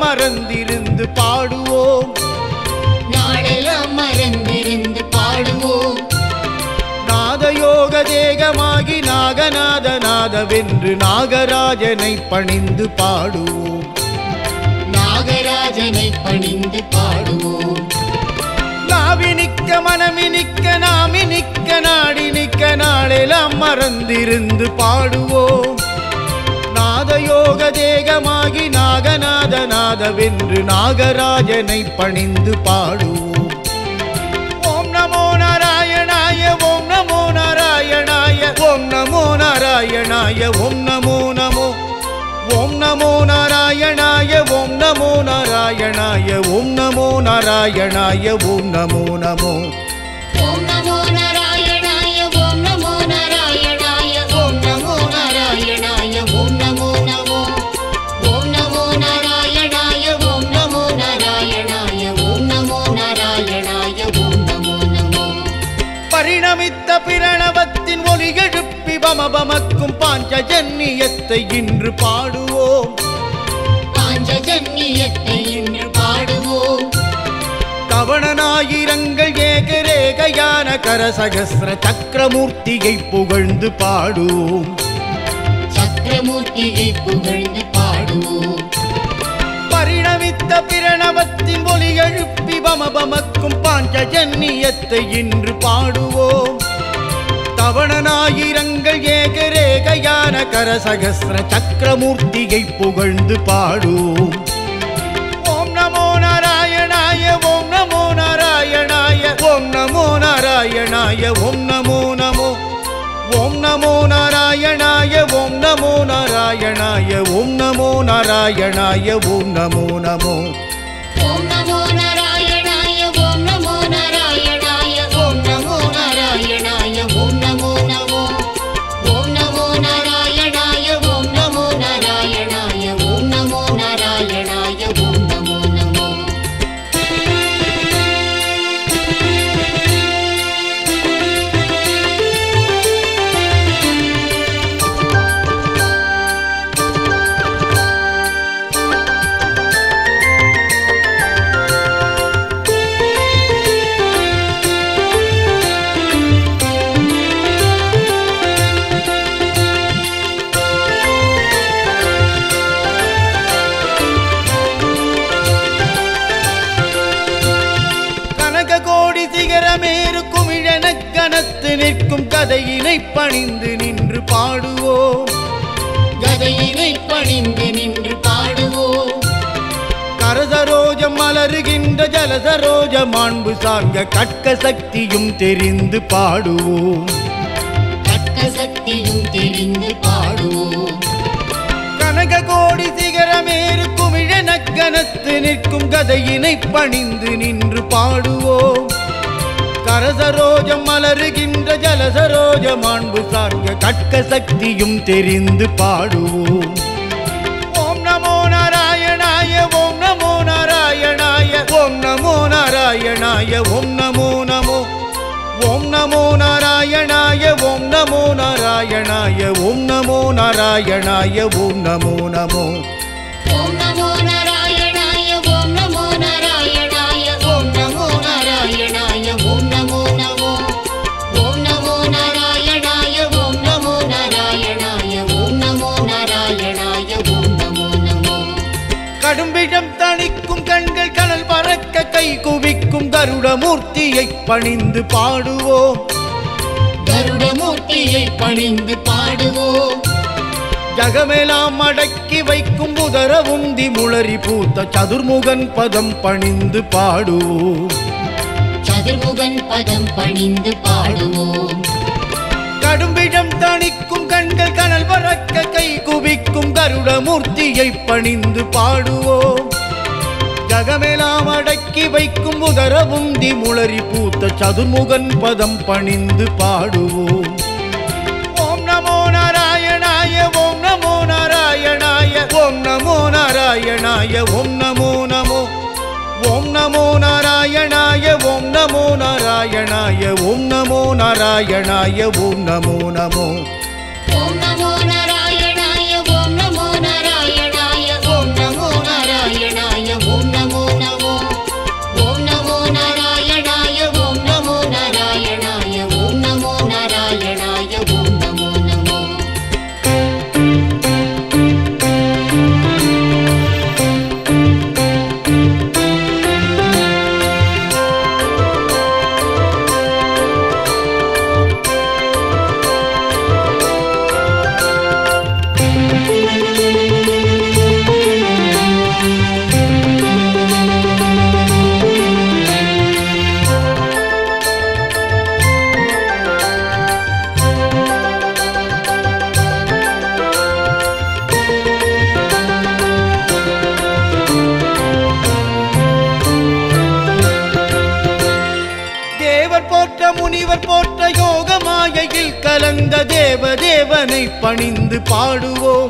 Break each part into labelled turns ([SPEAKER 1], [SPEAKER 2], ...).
[SPEAKER 1] மறந்திருந்து பாடுவோம்
[SPEAKER 2] நாளெல்லாம் மறந்திருந்து பாடுவோம்
[SPEAKER 1] நாதயோக தேகமாகி நாகநாத நாதவென்று நாகராஜனை பணிந்து பாடுவோம்
[SPEAKER 2] நாகராஜனை பணிந்து பாடுவோம்
[SPEAKER 1] நாவினிக்க மனமினிக்க நாமினிக்க நாடினிக்க நாளெல்லாம் மறந்திருந்து பாடுவோம் நாதயோக தேகமாகி நாகநாத நாதவென்று நாகராஜனை பணிந்து பாடுவோம் ஓம் நமோ நாராயணாய ஓம் நமோ நாராயணாய ஓம் நமோ நாராயணாய ஓம் நமோ நமோ ஓம் நமோ நாராயணாய ஓம் நமோ நாராயணாய ஓம் நமோ நாராயணாய ஓம் நமோ நமோ
[SPEAKER 2] ஓம் நமோ நாராயணாய ஓம் நமோ நாராயணாய ஓம் நமோ நாராயணாய ஓம் நமோ நமோ ஓம் நமோ நாராயணாய ஓம் நமோ நாராயணாய ஓம் நமோ நாராயணாய ஓம் நமோ நமோ
[SPEAKER 1] பரிணமித்த பிரணவத்தின் ஒலி எழுப்பி பமபமக்கும் பாஞ்சஜன்னியத்தை இன்று பாடுவோம்
[SPEAKER 2] பாஞ்சஜன்யத்தை இன்று பாடுவோம்
[SPEAKER 1] கவணனாயிரங்கள் ஏகரேகையான கரசகஸ்ர சக்கரமூர்த்தியை புகழ்ந்து பாடுவோம்
[SPEAKER 2] சக்கரமூர்த்தியை புகழ்ந்து பாடுவோம்
[SPEAKER 1] பரிணமித்த பிரணவத்தின் ஒலி எழுப்பி பமபமக்கும் பாஞ்சஜன்னியத்தை இன்று பாடுவோம் தவணனாயிரங்கள் ஏகரேகையான கரசகஸ்ர சக்கரமூர்த்தியை புகழ்ந்து பாடுவோம் ஓம் நமோ நாராயணாய ஓம் நமோ நாராயணாய ஓம் நமோ நாராயணாய ஓம் நமோ நமோ ஓம் நமோ நாராயணாய ஓம் நமோ நாராயணாய ஓம் நமோ நாராயணாய ஓம் நமோ நமோ
[SPEAKER 2] ஓம் நமோ நாராயணாய ஓம் நமோ நாராயணாய ஓம் நமோ நாராயணாய ஓம் நமோ நமோ ஓம் நமோ நாராயணாய ஓம் நமோ நாராயணாய ஓம் நமோ நாராயணாய ஓம் நமோ நமோ
[SPEAKER 1] கனக கோடி சிகரமேறு குமிழனக் கனத்து நிற்கும் கதையினை பணிந்து நின்று பாடுவோம்
[SPEAKER 2] கதையினை பணிந்து நின்று பாடுவோம்
[SPEAKER 1] கரசரோஜம் மலருகின்ற ஜலசரோஜ மாண்பு சார்ந்த கட்க சக்தியும் தெரிந்து பாடுவோம்
[SPEAKER 2] தக்க சக்தியும் தெரிந்து பாடுவோம்
[SPEAKER 1] கனக கோடி சிகரமேறு குமிழனக் கனத்து நிற்கும் கதையினை பணிந்து நின்று பாடுவோம் கரசரோஜம் மலருகின்ற ஜலசரோஜ மாண்பு சார்ந்த கட்க சக்தியும் தெரிந்து பாடுவோம் ஓம் நமோ நாராயணாய ஓம் நமோ நாராயணாய ஓம் நமோ நாராயணாய ஓம் நமோ நமோ ஓம் நமோ நாராயணாய ஓம் நமோ நாராயணாய ஓம் நமோ நாராயணாய ஓம் நமோ நமோ
[SPEAKER 2] ஓம் நமோ நாராயணாய ஓம் நமோ நாராயணாய ஓம் நமோ நாராயணாய ஓம் நமோ நமோ ஓம் நமோ நாராயணாய ஓம் நமோ நாராயணாய ஓம் நமோ நாராயணாய ஓம் நமோ நமோ
[SPEAKER 1] கடும்பிடம் தணிக்கும் கண்கள் கடல் பறக்க கை குவிக்கும் கருடமூர்த்தியை பணிந்து பாடுவோம்
[SPEAKER 2] கருடமூர்த்தியை பணிந்து பாடுவோம்
[SPEAKER 1] ஜகமெல்லாம் அடக்கி வைக்கும் உதர உந்தி முளரி பூத்த சதுர்முகன் பதம் பணிந்து பாடுவோம்
[SPEAKER 2] சதுர்முகன் பதம் பணிந்து பாடுவோம்
[SPEAKER 1] கடும்பிடம் தணிக்கும் கண்கள் கனல் பறக்க கை குவிக்கும் கருடமூர்த்தியை பணிந்து பாடுவோம் ஜகமெல்லாம் அடக்கி வைக்கும் உதர உந்தி முளரி பூத்த சதுர்முகன் பதம் பணிந்து பாடுவோம் ஓம் நமோ நாராயணாய ஓம் நமோ நாராயணாய ஓம் நமோ நாராயணாய ஓம் நமோ நமோ ஓம் நமோ நாராயணாய ஓம் நமோ நாராயணாய ஓம் நமோ நாராயணாய ஓம் நமோ நமோ
[SPEAKER 2] ஓம் நமோ நாராயணாய ஓம் நமோ நாராயணாய ஓம் நமோ நாராயணாய
[SPEAKER 1] கலந்த தேவ தேவனை பணிந்து பாடுவோம்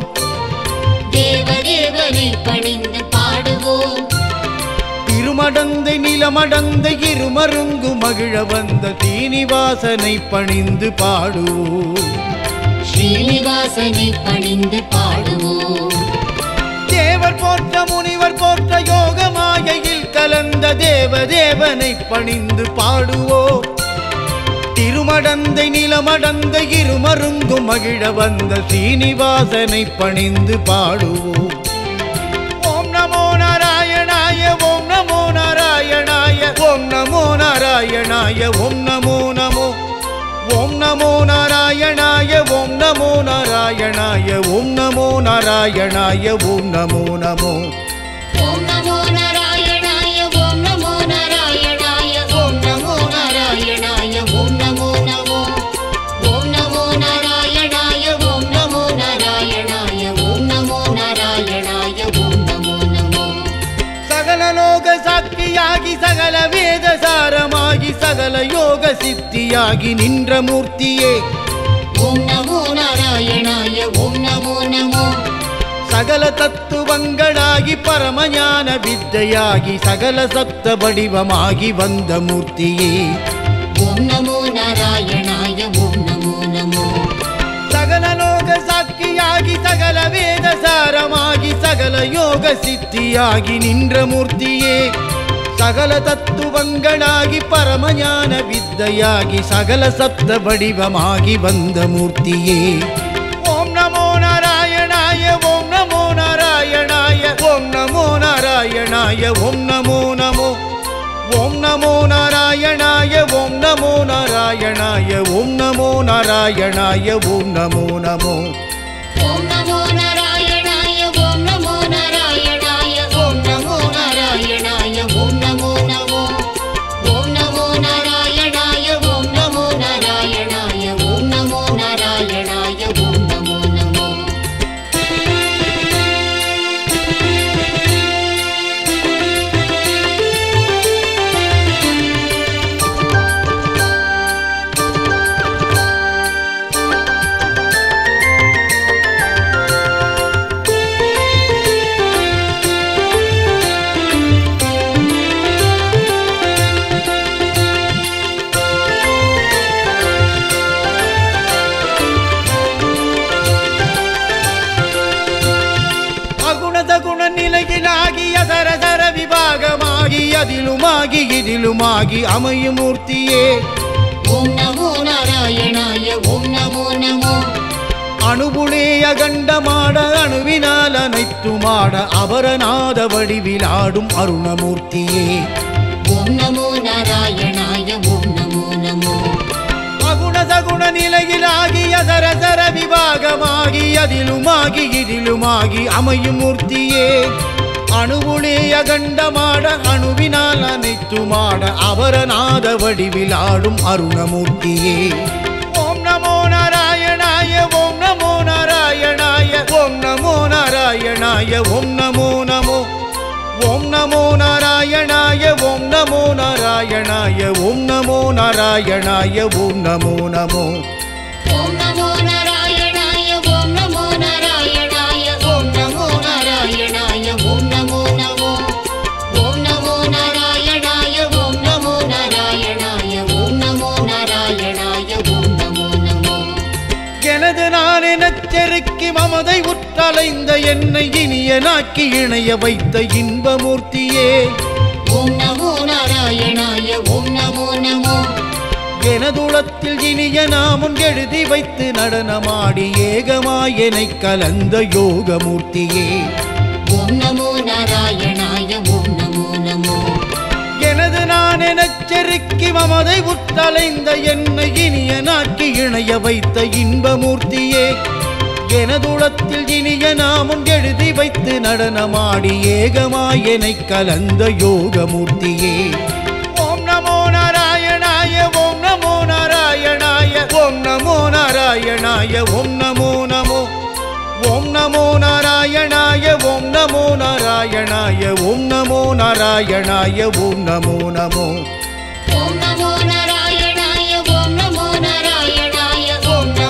[SPEAKER 2] தேவதேவனை பணிந்து பாடுவோம்
[SPEAKER 1] திருமடந்தை நிலமடந்த இருமருங்கு மகிழ வந்த சீனிவாசனை பணிந்து பாடுவோம்
[SPEAKER 2] ஸ்ரீனிவாசனை பணிந்து பாடுவோம்
[SPEAKER 1] தேவர் போற்ற முனிவர் போற்ற யோக மாயையில் கலந்த தேவ தேவனை பணிந்து பாடுவோம் திருமடந்தை நிலமடந்த இருமருங்கு மகிழ வந்த சீனிவாசனை பணிந்து பாடுவோம் ஓம் நமோ நாராயணாய ஓம் நமோ நாராயணாய ஓம் நமோ நாராயணாய ஓம் நமோ நமோ ஓம் நமோ நாராயணாய ஓம் நமோ நாராயணாய ஓம் நமோ நாராயணாய ஓம் நமோ நமோ
[SPEAKER 2] ஓம் நமோ நாராயணாய ஓம் நமோ நாராயணாய ஓம் நமோ நாராயணாய ஓம் நமோ நமோ ஓம் நமோ நாராயணாய ஓம் நமோ நாராயணாய ஓம் நமோ நாராயணாய ஓம் நமோ நமோ
[SPEAKER 1] சகல லோக சாக்கியாகி சகல வேத சாரமாகி சகல யோக சித்தியாகி நின்ற மூர்த்தியே
[SPEAKER 2] ஓம் நமோ நாராயணாய ஓம் நமோ நமோ
[SPEAKER 1] சகல தத்துவங்களாகி பரமஞான வித்தையாகி சகல சப்த வடிவமாகி வந்த மூர்த்தியே
[SPEAKER 2] ஓம் நமோ நாராயணாய ஓம் நமோ நமோ
[SPEAKER 1] சகல லோக சாக்கியாகி சகல வேத சாரமாகி சகல யோக சித்தியாகி நின்ற மூர்த்தியே சகல தத்துவங்களாகி பரமஞான வித்தையாகி சகல சப்த வடிவமாகி வந்த மூர்த்தியே ஓம் நமோ நாராயணாய ஓம் நமோ நாராயணாய ஓம் நமோ நாராயணாய ஓம் நமோ நமோ ஓம் நமோ நாராயணாய ஓம் நமோ நாராயணாய ஓம் நமோ நாராயணாய ஓம் நமோ நமோ
[SPEAKER 2] ஓம் நமோ நாராயணாய ஓம் நமோ நாராயணாய ஓம் நமோ நாராயணாய ஓம் நமோ நமோ ஓம் நமோ நாராயணாய ஓம் நமோ நாராயணாய ஓம் நமோ நாராயணாய ஓம் நமோ நமோ
[SPEAKER 1] அகுணத குண நிலையிலாகி அதரதர விபாகமாகி அதிலுமாகி இதிலுமாகி அமையும் மூர்த்தியே
[SPEAKER 2] ஓம் நமோ நாராயணாய ஓம் நமோ நமோ
[SPEAKER 1] அணுபுளே அகண்டமாட அணுவினால் அனைத்துமாட அபரநாத வடிவிலாடும் அருணமூர்த்தியே
[SPEAKER 2] ஓம் நமோ நாராயணாய ஓம் நமோ நமோ
[SPEAKER 1] அகுணதகுண நிலையிலாகி அதரதர விபாகமாகி அதிலுமாகி இதிலுமாகி அமையும் மூர்த்தியே அணுவுளே அகண்டமாட அணுவினால் அனைத்துமாட அபரநாத வடிவிலாடும் அருணமூர்த்தியே ஓம் நமோ நாராயணாய ஓம் நமோ நாராயணாய ஓம் நமோ நாராயணாய ஓம் நமோ நமோ ஓம் நமோ நாராயணாய ஓம் நமோ நாராயணாய ஓம் நமோ நாராயணாய ஓம் நமோ நமோ
[SPEAKER 2] ஓம் நமோ நாராயணாய ஓம் நமோ நாராயணாய ஓம் நமோ நாராயணாய ஓம் நமோ நமோ ஓம் நமோ நாராயணாய ஓம் நமோ நாராயணாய ஓம் நமோ நாராயணாய ஓம் நமோ நமோ
[SPEAKER 1] எனது நான் எனச் செருக்கி மமதை உற்றலைந்த என்னை இனியனாக்கி இணைய வைத்த இன்பமூர்த்தியே
[SPEAKER 2] ஓம் நமோ நாராயணாய ஓம் நமோ நமோ
[SPEAKER 1] எனதுளத்தில் இனிய நாமும் எழுதி வைத்து நடனமாடி ஏகமாயனைக் கலந்த யோகமூர்த்தியே
[SPEAKER 2] ஓம் நமோ நாராயணாய ஓம் நமோ நமோ
[SPEAKER 1] எனது நான் எனச் செருக்கி மமதை உற்றலைந்த என்னை இனியனாக்கி இணைய வைத்த இன்பமூர்த்தியே எனதுளத்தில் இனிய நாமும் எழுதி வைத்து நடனமாடி ஏகமாயனைக் கலந்த யோகமூர்த்தியே ஓம் நமோ நாராயணாய ஓம் நமோ நாராயணாய ஓம் நமோ நாராயணாய ஓம் நமோ நமோ ஓம் நமோ நாராயணாய ஓம் நமோ நாராயணாய ஓம் நமோ நாராயணாய ஓம் நமோ நமோ
[SPEAKER 2] ஓம் நமோ நாராயணாய ஓம் நமோ நாராயணாய ஓம் நமோ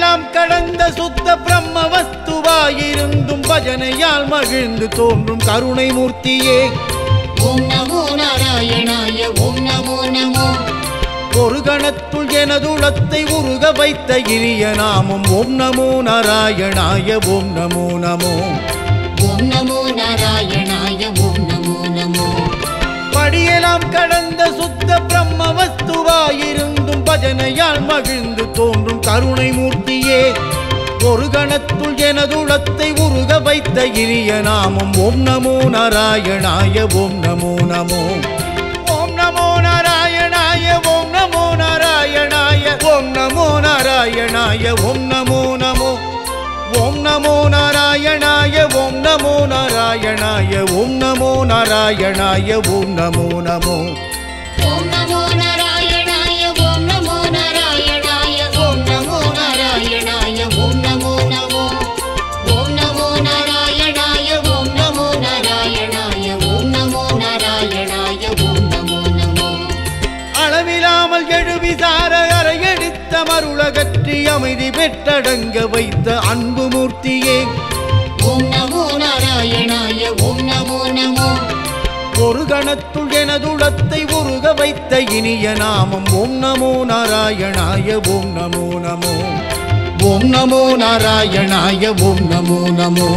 [SPEAKER 1] படியெல்லாம் கடந்த சுத்த பிரம்ம வஸ்துவாயிருந்தும் பஜனையால் மகிழ்ந்து தோன்றும் கருணை மூர்த்தியே
[SPEAKER 2] ஓம் நமோ நாராயணாய ஓம் நமோ நமோ
[SPEAKER 1] ஒரு கணத்துள் எனதுளத்தை உருக வைத்த இனிய நாமம் ஓம் நமோ நாராயணாய ஓம் நமோ நமோ
[SPEAKER 2] ஓம் நமோ நாராயணாய ஓம் நமோ நமோ
[SPEAKER 1] படியெல்லாம் கடந்த சுத்த பிரம்ம வஸ்துவாயிருந்தும் பஜனையால் மகிழ்ந்து தோன்றும் கருணை மூர்த்தியே ஒரு கணத்துள் எனதுளத்தை உருக வைத்த இனிய நாமம் ஓம் நமோ நாராயணாய ஓம் நமோ நமோ ஓம் நமோ நாராயணாய ஓம் நமோ நாராயணாய ஓம் நமோ நாராயணாய ஓம் நமோ நமோ ஓம் நமோ நாராயணாய ஓம் நமோ நாராயணாய ஓம் நமோ நாராயணாய ஓம் நமோ நமோ
[SPEAKER 2] ஓம் நமோ நாராயணாய ஓம் நமோ நாராயணாய ஓம் நமோ நாராயணாய ஓம் நமோ நமோ ஓம் நமோ நாராயணாய ஓம் நமோ நாராயணாய ஓம் நமோ நாராயணாய ஓம் நமோ நமோ
[SPEAKER 1] அளவிலாமல் எழுவிசார அறையடித்த மருளகற்றி அமைதி பெற்றடங்க வைத்த அன்பு மூர்த்தியே
[SPEAKER 2] ஓம் நமோ நாராயணாய ஓம் நமோ நமோ
[SPEAKER 1] ஒரு கணத்துள் எனதுளத்தை உருக வைத்த இனிய நாமம் ஓம் நமோ நாராயணாய ஓம் நமோ நமோ ஓம் நமோ நாராயணாய ஓம் நமோ நமோ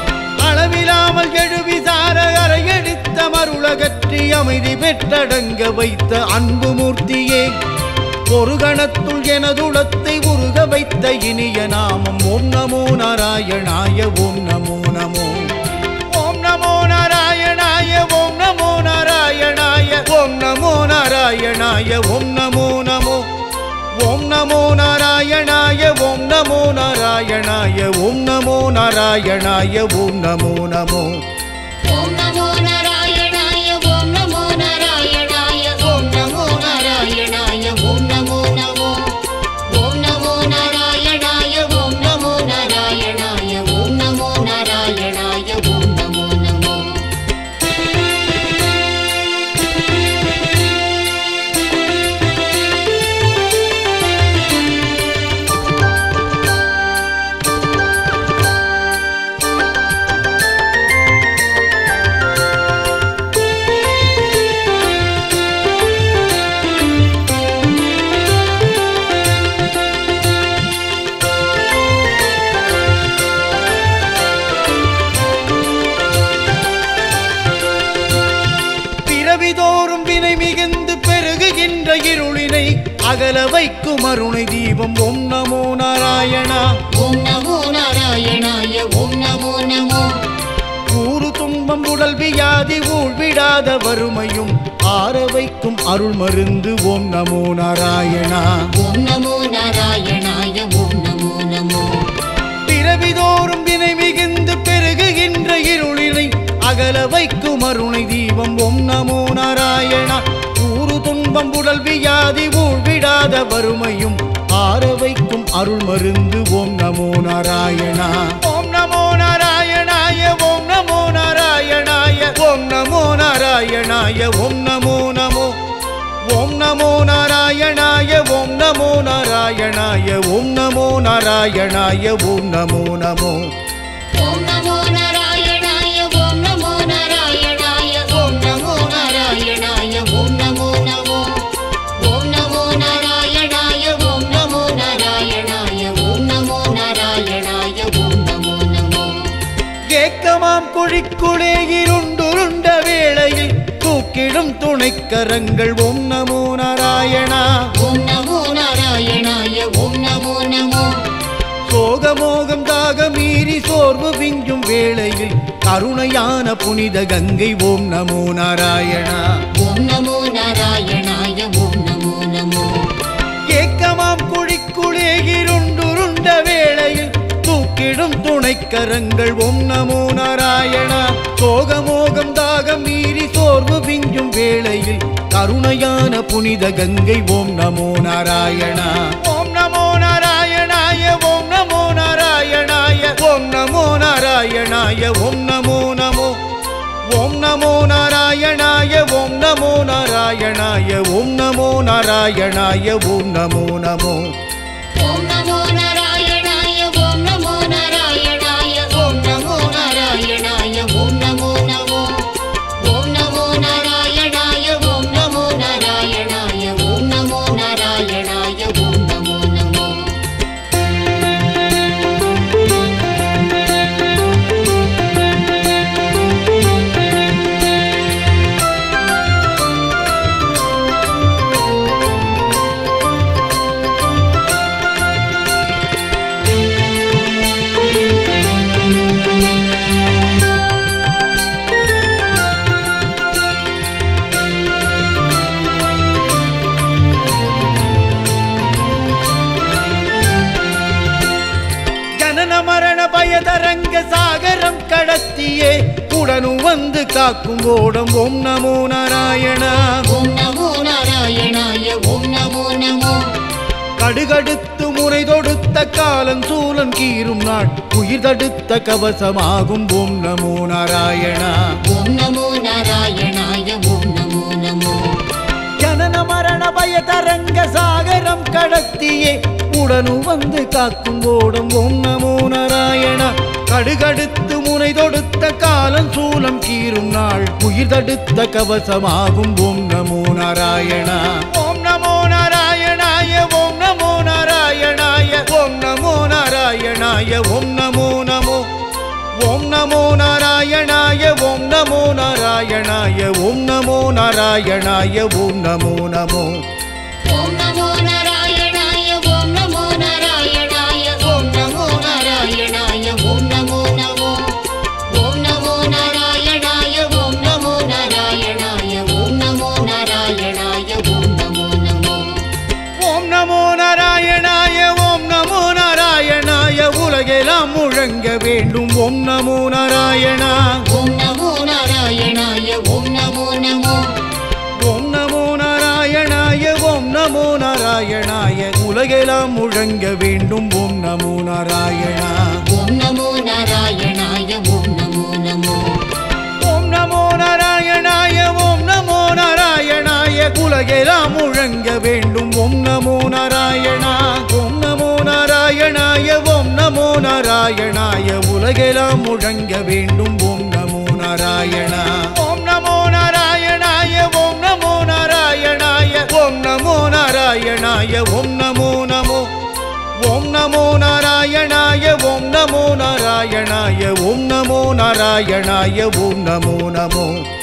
[SPEAKER 1] அளவிலாமல் எழுவிசார அறையடித்த மருளகற்றி அமைதி பெற்றடங்க வைத்த அன்பு மூர்த்தியே ஒரு கணத்துள் எனதுளத்தை உருக வைத்த இனிய நாமம் ஓம் நமோ நாராயணாய ஓம் நமோ நமோ ஓம் நமோ நாராயணாய ஓம் நமோ நாராயணாய ஓம் நமோ நாராயணாய ஓம் நமோ நமோ ஓம் நமோ நாராயணாய ஓம் நமோ நாராயணாய ஓம் நமோ நாராயணாய ஓம் நமோ நமோ
[SPEAKER 2] ஓம் நமோ நாராயணாய ஓம் நமோ நாராயணாய ஓம் நமோ நாராயணாய ஓம் நமோ நமோ ஓம் நமோ நாராயணாய ஓம் நமோ நாராயணாய ஓம் நமோ நாராயணாய ஓம் நமோ நமோ
[SPEAKER 1] பிறவிதோறும் வினை மிகுந்து பெருகுகின்ற இருளினை அகல வைக்கும் அருணை தீபம் ஓம் நமோ நாராயணா
[SPEAKER 2] ஓம் நமோ நாராயணாய ஓம் நமோ நமோ
[SPEAKER 1] கூறு துன்பம் உடல் வியாதி ஊழ்விடாத வறுமையும் ஆற வைக்கும் அருள் மருந்து ஓம் நமோ நாராயணா
[SPEAKER 2] ஓம் நமோ நாராயணாய ஓம் நமோ நமோ
[SPEAKER 1] பிறவிதோறும் வினை மிகுந்து பெருகுகின்ற இருளினை அகல வைக்கும் அருணை தீபம் ஓம் நமோ நாராயணா கூறு துன்பம் உடல் வியாதி ஊழ்விடாத வறுமையும் ஆற வைக்கும் அருள் மருந்து ஓம் நமோ நாராயணா ஓம் நமோ நாராயணாய ஓம் நமோ நாராயணாய ஓம் நமோ நாராயணாய ஓம் நமோ நமோ ஓம் நமோ நாராயணாய ஓம் நமோ நாராயணாய ஓம் நமோ நாராயணாய ஓம் நமோ நமோ
[SPEAKER 2] ஓம் நமோ நாராயணாய ஓம் நமோ நாராயணாய ஓம் நமோ நாராயணாய ஓம் நமோ நமோ ஓம் நமோ நாராயணாய ஓம் நமோ நாராயணாய ஓம் நமோ நாராயணாய ஓம் நமோ நமோ
[SPEAKER 1] ஏக்கமாம் குழிக்குளே இருண்டுருண்ட வேளையில் தூக்கிடும் துணைக்கரங்கள் ஓம் நமோ நாராயணா
[SPEAKER 2] ஓம் நமோ நாராயணாய ஓம் நமோ நமோ
[SPEAKER 1] சோகமோகம் தாக மீறி சோர்வு விஞ்சும் வேளையில் கருணையான புனித கங்கை ஓம் நமோ நாராயணா
[SPEAKER 2] ஓம் நமோ நாராயணாய ஓம் நமோ நமோ
[SPEAKER 1] ஏக்கமாம் குழிக்குளே இருண்டுருண்ட வேளையில் தூக்கிடும் துணைக்கரங்கள் ஓம் நமோ நாராயணா சோகமோகம் தாகம் மீறி சோர்வு விஞ்சும் வேளையில் கருணையான புனித கங்கை ஓம் நமோ நாராயணா ஓம் நமோ நாராயணாய ஓம் நமோ நாராயணாய ஓம் நமோ நாராயணாய ஓம் நமோ நமோ ஓம் நமோ நாராயணாய ஓம் நமோ நாராயணாய ஓம் நமோ நாராயணாய ஓம் நமோ நமோ
[SPEAKER 2] ஓம் நமோ நாராயணாய
[SPEAKER 1] கடத்தியே உடனும் வந்து காக்கும் ஓடம் ஓம் நமோ நாராயணா
[SPEAKER 2] ஓம் நமோ நாராயணாய ஓம் நமோ நமோ
[SPEAKER 1] கடுகடுத்து முறை தொடுத்த காலம் சூலம் கீரும் நாள் உயிர் தடுத்த கவசமாகும் ஓம் நமோ நாராயணா
[SPEAKER 2] ஓம் நமோ நாராயணாய ஓம் நமோ நமோ
[SPEAKER 1] ஜனன மரண பய தரங்க சாகரம் கடத்தியே உடனும் வந்து காக்கும் ஓடம் ஓம் நமோ நாராயணா கடுகடுத்து முனை தொடுத்த காலம் சூலம் கீரும் நாள் உயிர் தடுத்த கவசமாகும் ஓம் நமோ நாராயணா ஓம் நமோ நாராயணாய ஓம் நமோ நாராயணாய ஓம் நமோ நாராயணாய ஓம் நமோ நமோ ஓம் நமோ நாராயணாய ஓம் நமோ நாராயணாய ஓம் நமோ நாராயணாய ஓம் நமோ நமோ
[SPEAKER 2] ஓம் நமோ நாராயணாய ஓம் நமோ நாராயணாய ஓம் நமோ நாராயணாய ஓம் நமோ நமோ ஓம் நமோ நாராயணாய ஓம் நமோ நாராயணாய ஓம் நமோ நாராயணாய ஓம் நமோ நமோ
[SPEAKER 1] ஓம் நமோ நாராயணாய ஓம் நமோ நாராயணாய உலகெல்லாம் முழங்க வேண்டும் ஓம் நமோ நாராயணா
[SPEAKER 2] ஓம் நமோ நாராயணாய ஓம் நமோ நமோ
[SPEAKER 1] ஓம் நமோ நாராயணாய ஓம் நமோ நாராயணாய உலகெல்லாம் முழங்க வேண்டும் ஓம் நமோ நாராயணா
[SPEAKER 2] ஓம் நமோ நாராயணாய ஓம் நமோ நமோ
[SPEAKER 1] ஓம் நமோ நாராயணாய ஓம் நமோ நாராயணாய உலகெல்லாம் முழங்க வேண்டும் ஓம் நமோ நாராயணா ஓம் நமோ நாராயணாய ஓம் நமோ நாராயணாய உலகெல்லாம் முழங்க வேண்டும் ஓம் நமோ நாராயணா ஓம் நமோ நாராயணாய ஓம் நமோ நாராயணாய ஓம் நமோ நாராயணாய ஓம் நமோ நமோ ஓம் நமோ நாராயணாய ஓம் நமோ நாராயணாய ஓம் நமோ நாராயணாய ஓம் நமோ நமோ